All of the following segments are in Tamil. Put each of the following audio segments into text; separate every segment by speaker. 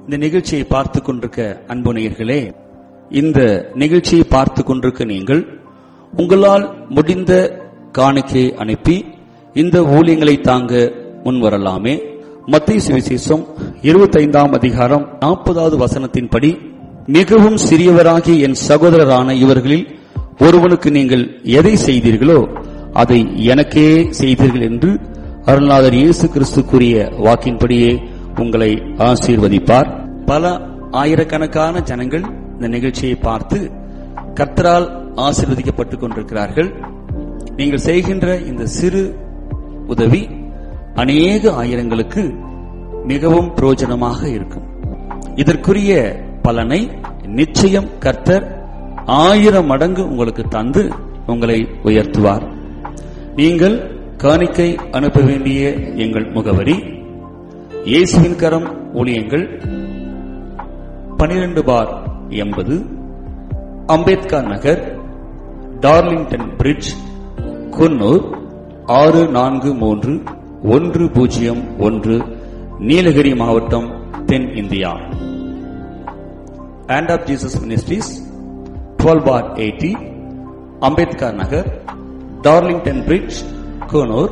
Speaker 1: இந்த நிகழ்ச்சியை பார்த்து கொண்டிருக்க அன்பு நேயர்களே இந்த நிகழ்ச்சியை பார்த்து கொண்டிருக்க நீங்கள் உங்களால் முடிந்த காணிக்கையை அனுப்பி இந்த ஊழியங்களை தாங்க முன்வரலாமே மத்திய சுவிசேஷம் இருபத்தைந்தாம் அதிகாரம் நாற்பதாவது வசனத்தின்படி மிகவும் சிறியவராகிய என் சகோதரரான இவர்களில் ஒருவனுக்கு நீங்கள் எதை செய்தீர்களோ அதை எனக்கே செய்தீர்கள் என்று அருள்நாதர் இயேசு கிறிஸ்து கூறிய வாக்கின்படியே உங்களை ஆசீர்வதிப்பார் பல ஆயிரக்கணக்கான ஜனங்கள் இந்த நிகழ்ச்சியை பார்த்து கர்த்தரால் ஆசீர்வதிக்கப்பட்டுக் கொண்டிருக்கிறார்கள் நீங்கள் செய்கின்ற இந்த சிறு உதவி அநேக ஆயிரங்களுக்கு மிகவும் பிரயோஜனமாக இருக்கும் இதற்குரிய பலனை நிச்சயம் கர்த்தர் ஆயிரம் மடங்கு உங்களுக்கு தந்து உங்களை உயர்த்துவார் நீங்கள் காணிக்கை அனுப்ப வேண்டிய எங்கள் முகவரி இயேசுவின் கரம் ஊழியங்கள் பனிரெண்டு பார் எண்பது அம்பேத்கர் நகர் டார்லிங்டன் பிரிட்ஜ் குன்னூர் ஆறு நான்கு மூன்று ஒன்று பூஜ்ஜியம் ஒன்று நீலகிரி மாவட்டம் தென் India Hand of Jesus Ministries, 12 bar 80, Ambedkar Nagar, Darlington Bridge, Konur,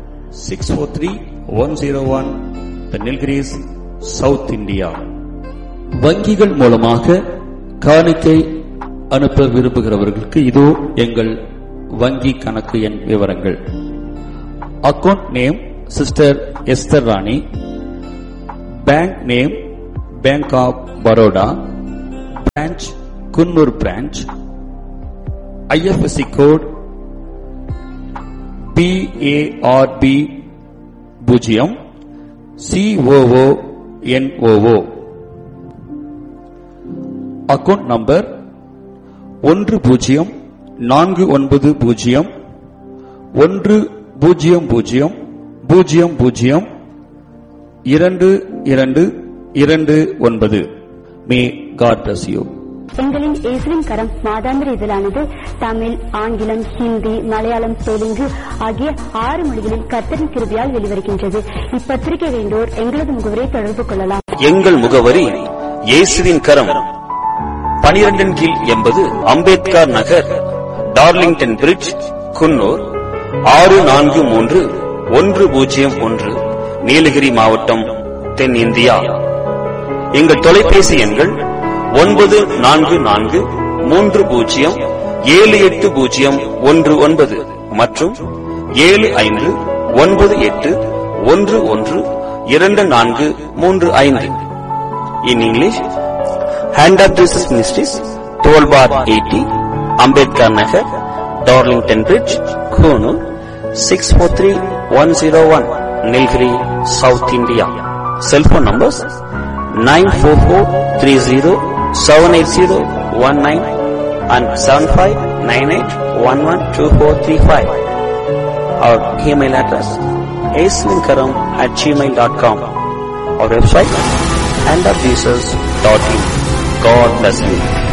Speaker 1: 643-101, The Nilgiris, South India. வங்கிகள் மூலமாக காணிக்கை அனுப்ப விரும்புகிறவர்களுக்கு இதோ எங்கள் வங்கி கணக்கு எண் விவரங்கள் account name sister Esther Rani bank name bank of Baroda branch Coonoor branch IFSC code BARB பூஜ்ஜியம் சிஓஓ என்ஓஓ அக்கவுண்ட் நம்பர் ஒன்று பூஜ்ஜியம் நான்கு ஒன்பது பூஜ்ஜியம் ஒன்று பூஜ்ஜியம் பூஜ்ஜியம் பூஜ்ஜியம் பூஜ்ஜியம் இரண்டு இரண்டு இரண்டு ஒன்பது மே காட் பிளஸ் யூ
Speaker 2: எங்களின் இயேசுவின் கரம் மாதாந்திர இதழானது தமிழ் ஆங்கிலம் ஹிந்தி மலையாளம் தெலுங்கு ஆகிய ஆறு மொழிகளில் கர்த்தரின் கிருபியால் வெளிவருகின்றது இப்பத்திரிகை வேண்டோர் எங்களது முகவரை தொடர்பு கொள்ளலாம்
Speaker 1: எங்கள் முகவரி இயேசுவின் கரம் பனிரெண்டின் கீழ் எண்பது அம்பேத்கர் நகர் டார்லிங்டன் பிரிட்ஜ் குன்னூர் ஆறு நான்கு மூன்று ஒன்று பூஜ்ஜியம் ஒன்று நீலகிரி மாவட்டம் தென் இந்தியா எங்கள் தொலைபேசி எண்கள் ஒன்பது நான்கு நான்கு மூன்று பூஜ்ஜியம் ஏழு எட்டு பூஜ்ஜியம் ஒன்று ஒன்பது மற்றும் ஏழு ஐந்து ஒன்பது எட்டு ஒன்று ஒன்று இரண்டு நான்கு மூன்று ஐந்து in English hand of Jesus ministries twelve bar eighty Ambedkar Nagar Darlington bridge Coonoor six four three one zero one Nilgiri south India cell phone numbers nine four four three zero seven eight zero one nine and seven five nine eight one one two four three five our email address aislinkaram at gmail.com our website and of Jesus.in. God bless you.